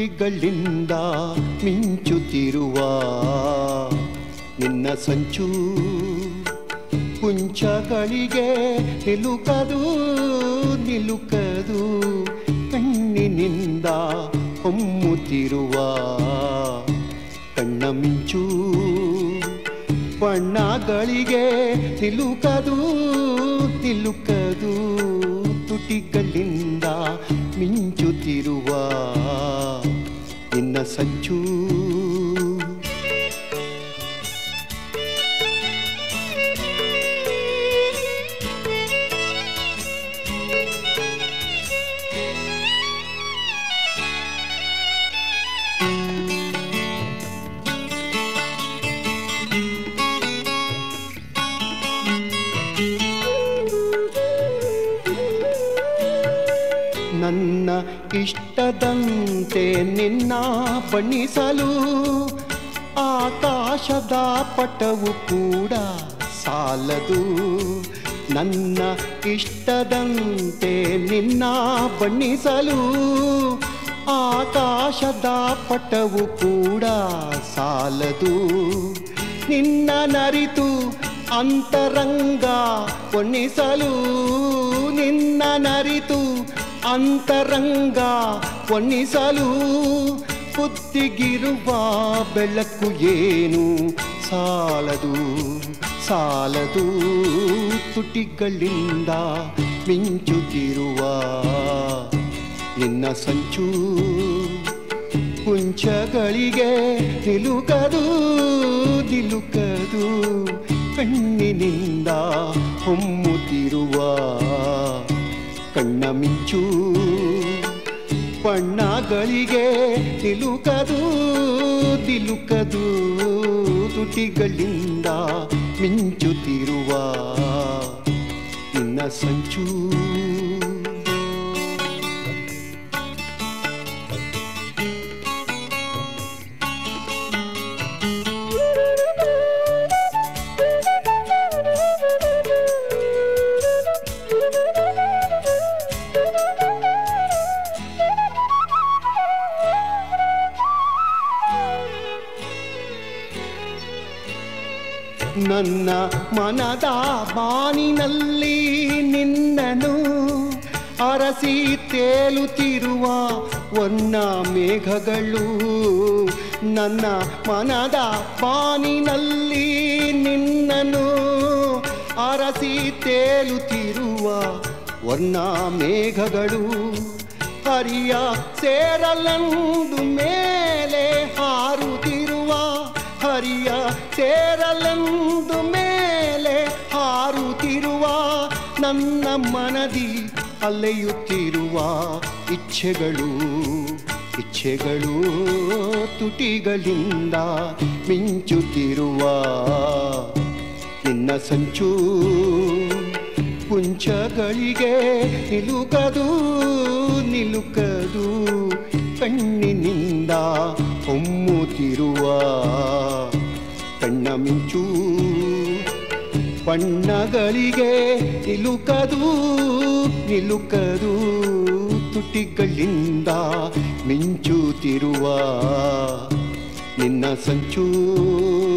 ತುಟಿಗಳಿಂದ ಮಿಂಚುತ್ತಿರುವ ನಿನ್ನ ಸಂಚು ಕುಂಚಗಳಿಗೆ ನಿಲುಕದು ನಿಲುಕದು ಕಣ್ಣಿನಿಂದ ಹೊಮ್ಮುತ್ತಿರುವ ಕಣ್ಣ ಮಿಂಚು ಬಣ್ಣಗಳಿಗೆ ನಿಲುಕದು ನಿಲುಕದು ತುಟಿಗಳಿಂದ ಮಿಂಚುತ್ತಿರುವ ನಿನ್ನ ಸಂಚು ನನ್ನ ಇಷ್ಟದಂತೆ ನಿನ್ನ ಬಣ್ಣಿಸಲು ಆಕಾಶದ ಪಟವು ಕೂಡ ಸಾಲದು ನನ್ನ ಇಷ್ಟದಂತೆ ನಿನ್ನ ಬಣ್ಣಿಸಲು ಆಕಾಶದ ಪಟವು ಕೂಡ ಸಾಲದು ನಿನ್ನ ನರಿತು ಅಂತರಂಗ ಒಣ್ಣಿಸಲು ನಿನ್ನ ನರಿತು ಅಂತರಂಗ ಒಣ್ಣಿಸಲು ಬುದ್ಧಿಗಿರುವ ಬೆಳಕು ಏನು ಸಾಲದು ಸಾಲದು ತುಟಿಗಳಿಂದ ಮಿಂಚುತ್ತಿರುವ ನಿನ್ನ ಸಂಚು ಕುಂಚಗಳಿಗೆ ನಿಲುಕದು ನಿಲುಕದು ಕಣ್ಣಿನಿಂದ ಹೊಮ್ಮುತ್ತಿರುವ ಕಣ್ಣ ಮಿಂಚು ಬಣ್ಣಗಳಿಗೆ ನಿಲುಕದು ನಿಲುಕದು ತುಟಿಗಳಿಂದ ಮಿಂಚುತ್ತಿರುವ ನಿನ್ನ ಸಂಚು ನನ್ನ ಮನದ ಬಾನಿನಲ್ಲಿ ನಿನ್ನನು ಅರಸಿ ತೇಲುತ್ತಿರುವ ವರ್ಣ ಮೇಘಗಳು ನನ್ನ ಮನದ ಬಾನಿನಲ್ಲಿ ನಿನ್ನನು ಅರಸಿ ತೇಲುತ್ತಿರುವ ವರ್ಣ ಮೇಘಗಳು ಹರಿಯ ಸೇರಲೆಂದು ಮೇಲೆ ಹಾರುತ್ತಿರುವ ಹರಿಯ ಸೇರಲೆಂದು ಮೇಲೆ ಹಾರುತ್ತಿರುವ ನನ್ನ ಮನದಿ ಅಲೆಯುತ್ತಿರುವ ಇಚ್ಛೆಗಳು ಇಚ್ಛೆಗಳು ತುಟಿಗಳಿಂದ ಮಿಂಚುತ್ತಿರುವ ನಿನ್ನ ಸಂಚು ಕುಂಚಗಳಿಗೆ ನಿಲುಕದು ನಿಲುಕದು ಕಣ್ಣಿನಿಂದ ಹೊಮ್ಮುತ್ತಿರುವ ಕಣ್ಣ ಮಿಂಚು ಬಣ್ಣಗಳಿಗೆ ನಿಲುಕದು ನಿಲುಕದು ತುಟಿಗಳಿಂದ ಮಿಂಚುತ್ತಿರುವ ನಿನ್ನ ಸಂಚು